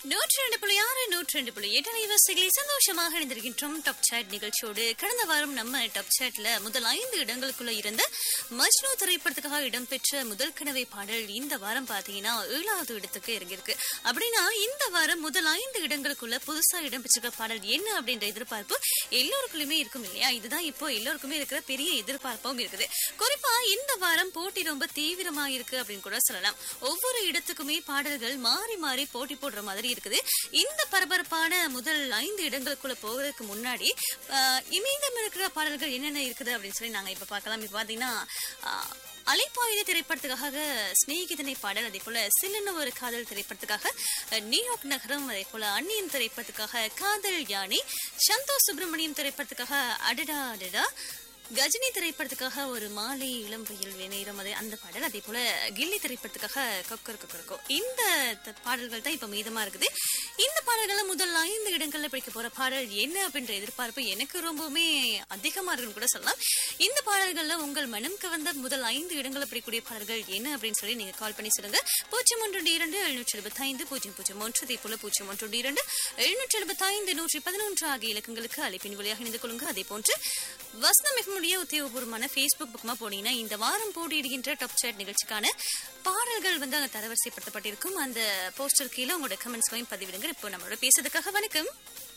நூற்றி ரெண்டு புள்ளி ஆறு நூற்றி ரெண்டு புள்ளி எட்டு அலைவரிசைகளை சந்தோஷமாக இணைந்திருக்கின்றோம் டாப் சாட் நிகழ்ச்சியோடு கடந்த வாரம் நம்ம டாப் சாட்ல முதல் ஐந்து இடங்களுக்குள்ள இருந்த மஜ்னு திரைப்படத்துக்காக இடம்பெற்ற முதல் கனவை பாடல் இந்த வாரம் பாத்தீங்கன்னா ஏழாவது இடத்துக்கு இறங்கியிருக்கு அப்படின்னா இந்த வாரம் முதல் ஐந்து இடங்களுக்குள்ள புதுசா இடம்பெற்றிருக்க பாடல் என்ன அப்படின்ற எதிர்பார்ப்பு எல்லோருக்குள்ளுமே இருக்கும் இல்லையா இதுதான் இப்போ எல்லோருக்குமே இருக்கிற பெரிய எதிர்பார்ப்பும் இருக்குது குறிப்பா இந்த வாரம் போட்டி ரொம்ப தீவிரமா இருக்கு அப்படின்னு கூட சொல்லலாம் ஒவ்வொரு இடத்துக்குமே பாடல்கள் மாறி மாறி போட்டி போடுற மாதிரி இருக்குது இந்த பரபரப்பான முதல் ஐந்து இடங்களுக்குள்ள போகிறதுக்கு முன்னாடி ஆஹ், இமீதம் இருக்கிற பாடல்கள் என்னென்ன இருக்குது அப்படின்னு சொல்லி நாங்க இப்ப பார்க்கலாம் இப்ப பாத்தீங்கன்னா ஆஹ், அலைப்பாயுத திரைப்படத்துக்காக சிநேகிதனை பாடல் அதே போல சில்லுன்னு ஒரு காதல் திரைப்படத்துக்காக அஹ், நியூயார்க் நகரம் அதே போல அந்நியன் திரைப்படத்துக்காக காதல் யானை சந்தோஷ் சுப்பிரமணியம் திரைப்படத்துக்காக அடடா அடடா கஜினி திரைப்படத்துக்காக ஒரு மாலை இளம் வெயில் நேரம் அது அந்த பாடல் அதே போல கில்லி திரைப்படத்துக்காக கொக்கர் கொக்கரக்கோ இந்த த- பாடல்கள் தான் இப்ப மீதமா இருக்குது இந்த பாடல்கள்ல முதல் ஐந்து இடங்கள்ல பிடிக்க போற பாடல் என்ன அப்படின்ற எதிர்பார்ப்பு எனக்கு ரொம்பவுமே அதிகமா இருக்குன்னு கூட சொல்லலாம் இந்த பாடல்கள்ல உங்கள் மனம் கவர்ந்த முதல் ஐந்து இடங்களை பிடிக்கக்கூடிய பாடல்கள் என்ன அப்படின்னு சொல்லி நீங்க கால் பண்ணி சொல்லுங்க பூஜ்ஜியம் ஒன்று இரண்டு எழுநூற்றி எழுபத்தி ஐந்து பூஜ்ஜியம் பூஜ்ஜியம் ஒன்று அதே போல பூஜ்ஜியம் ஒன்று இரண்டு எழுநூற்றி எழுபத்தி ஐந்து நூற்றி பதினொன்று ஆகிய இலக்கங்களுக்கு அழைப்பின் வழியாக இணைந்து கொள்ளுங்க அதே போன்று வசனம் எஃப்எம்முடைய உத்தியோகபூர்வமான ஃபேஸ்புக் பக்கமா போனீங்கன்னா இந்த வாரம் போட்டியிடுகின்ற டாப் சாட் நிகழ்ச்சிக்கான பாடல்கள் வந்து அங்க தரவரிசைப்படுத்தப்பட்டிருக்கும் அந்த போஸ்டர் கீழே உங்களோட கமெண்ட்ஸ்களையும் பதிவிடுங்க இப்போ நம்மளோட பேசுறதுக்காக வணக்கம்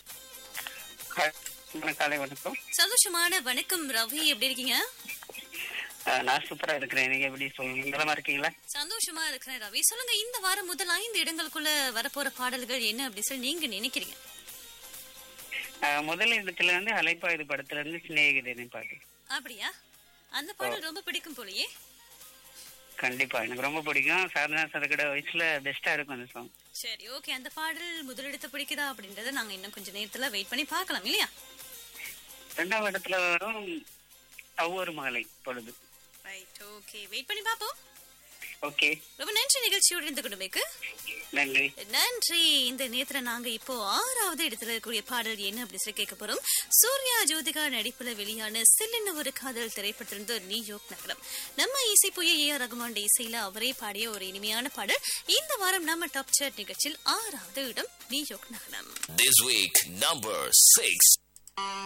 ஹாய். காலை வணக்கம் சந்தோஷமான வணக்கம் ரவி எப்படி இருக்கீங்க அஹ், நான் சூப்பரா இருக்கிறேன் நீங்க எப்படி சொல்லுங்க நலமா இருக்கீங்களா சந்தோஷமா இருக்கிறேன் ரவி சொல்லுங்க இந்த வாரம் முதல் ஐந்து இடங்களுக்குள்ள வரப்போற பாடல்கள் என்ன அப்படின்னு சொல்லி நீங்க நினைக்கிறீங்க அஹ், முதல் இடத்துல இருந்து அலைப்பாயுது படத்துல இருந்து சிநேகிதனை பாட்டு அப்படியா அந்த பாடல் ரொம்ப பிடிக்கும் போலயே கண்டிப்பா எனக்கு ரொம்ப பிடிக்கும் சாதனா சதக்கட வயசுல பெஸ்டா இருக்கும் அந்த சாங் சரி ஓகே அந்த பாடல் முதலிடத்தை பிடிக்குதா அப்படின்றத நாங்க இன்னும் கொஞ்ச நேரத்துல வெயிட் பண்ணி பார்க்கலாம் இல்லையா ரெண்டாவது இடத்துல வரும் ஒவ்வொரு மாலை பொழுது ரைட் ஓகே வெயிட் பண்ணி பாப்போம் ஓகே ரொம்ப நன்றி நிகழ்ச்சியோடு இருந்து கொண்டுமைக்கு நன்றி நன்றி இந்த நேரத்துல நாங்க இப்போ ஆறாவது இடத்துல இருக்கக்கூடிய பாடல் என்ன அப்படின்னு சொல்லி கேட்க போறோம் சூர்யா ஜோதிகா நடிப்புல வெளியான சில்லுன்னு ஒரு காதல் திரைப்படத்திலிருந்து நியூயார்க் நகரம் நம்ம இசை புய ஏ ஆர் ரகுமான் இசையில அவரே பாடிய ஒரு இனிமையான பாடல் இந்த வாரம் நம்ம டாப் சாட் நிகழ்ச்சியில் ஆறாவது இடம் நியூயார்க் நகரம் This week, number six.